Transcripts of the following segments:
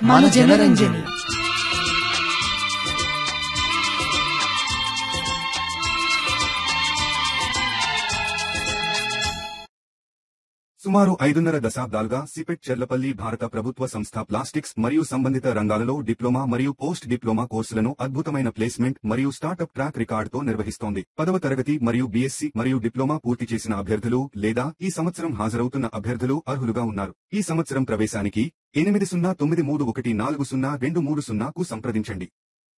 మన జనరంజని సుమారు ఐదున్నర దశాబ్దాలుగా సిపెట్ చెర్లపల్లి భారత ప్రభుత్వ సంస్థ ప్లాస్టిక్స్ మరియు సంబంధిత రంగాలలో డిప్లొమా మరియు పోస్ట్ డిప్లొమా కోర్సులను అద్భుతమైన ప్లేస్మెంట్ మరియు స్టార్టప్ ట్రాక్ రికార్డుతో నిర్వహిస్తోంది పదవ తరగతి మరియు బీఎస్సీ మరియు డిప్లొమా పూర్తి చేసిన అభ్యర్థులు లేదా ఈ సంవత్సరం హాజరవుతున్న అభ్యర్థులు అర్హులుగా ఉన్నారు ఈ సంవత్సరం ప్రవేశానికి ఎనిమిది సున్నా తొమ్మిది మూడు ఒకటి నాలుగు సున్నా రెండు మూడు సున్నాకు సంప్రదించండి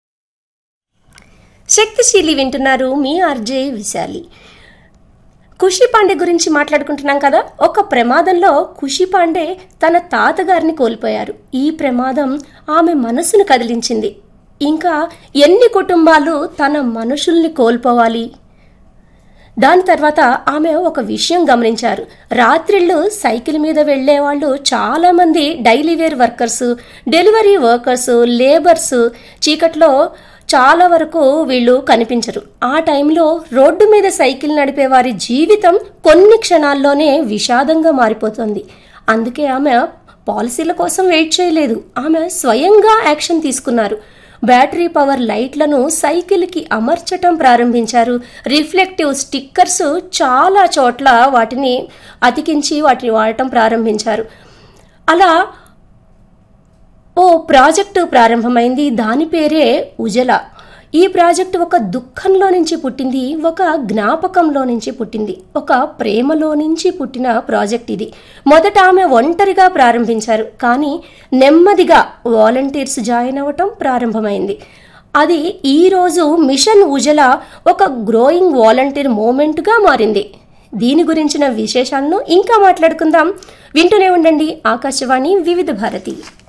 శక్తిశీలి వింటున్నారు మీ ఆర్జే విశాలి ఖుషి పాండే గురించి మాట్లాడుకుంటున్నాం కదా ఒక ప్రమాదంలో ఖుషి పాండే తన తాతగారిని కోల్పోయారు ఈ ప్రమాదం ఆమె మనసును కదిలించింది ఇంకా ఎన్ని కుటుంబాలు తన మనుషుల్ని కోల్పోవాలి దాని తర్వాత ఆమె ఒక విషయం గమనించారు రాత్రిళ్ళు సైకిల్ మీద వెళ్లే వాళ్ళు చాలా మంది daily wage workers delivery workers labours చీకట్లో చాలా వరకు వీళ్ళు కనిపించరు ఆ టైంలో రోడ్డు మీద సైకిల్ నడిపే వారి జీవితం కొన్ని క్షణాల్లోనే విషాదంగా మారిపోతుంది అందుకే ఆమె పాలసీల కోసం వెయిట్ చేయలేదు ఆమె స్వయంగా యాక్షన్ తీసుకున్నారు బ్యాటరీ పవర్ లైట్లను సైకిల్కి అమర్చటం ప్రారంభించారు రిఫ్లెక్టివ్ స్టిక్కర్స్ చాలా చోట్ల వాటిని అతికించి వాటిని వాడటం ప్రారంభించారు అలా ఓ ప్రాజెక్టు ప్రారంభమైంది దాని పేరే ఉజల ఈ ప్రాజెక్టు ఒక దుఃఖంలో నుంచి పుట్టింది ఒక జ్ఞాపకంలో నుంచి పుట్టింది ఒక ప్రేమలో నుంచి పుట్టిన ప్రాజెక్ట్ ఇది మొదట ఆమె ఒంటరిగా ప్రారంభించారు కానీ నెమ్మదిగా వాలంటీర్స్ జాయిన్ అవ్వటం ప్రారంభమైంది అది ఈ రోజు మిషన్ ఉజల ఒక గ్రోయింగ్ వాలంటీర్ మూమెంట్గా మారింది దీని గురించిన విశేషాలను ఇంకా మాట్లాడుకుందాం వింటూనే ఉండండి ఆకాశవాణి వివిధ భారతి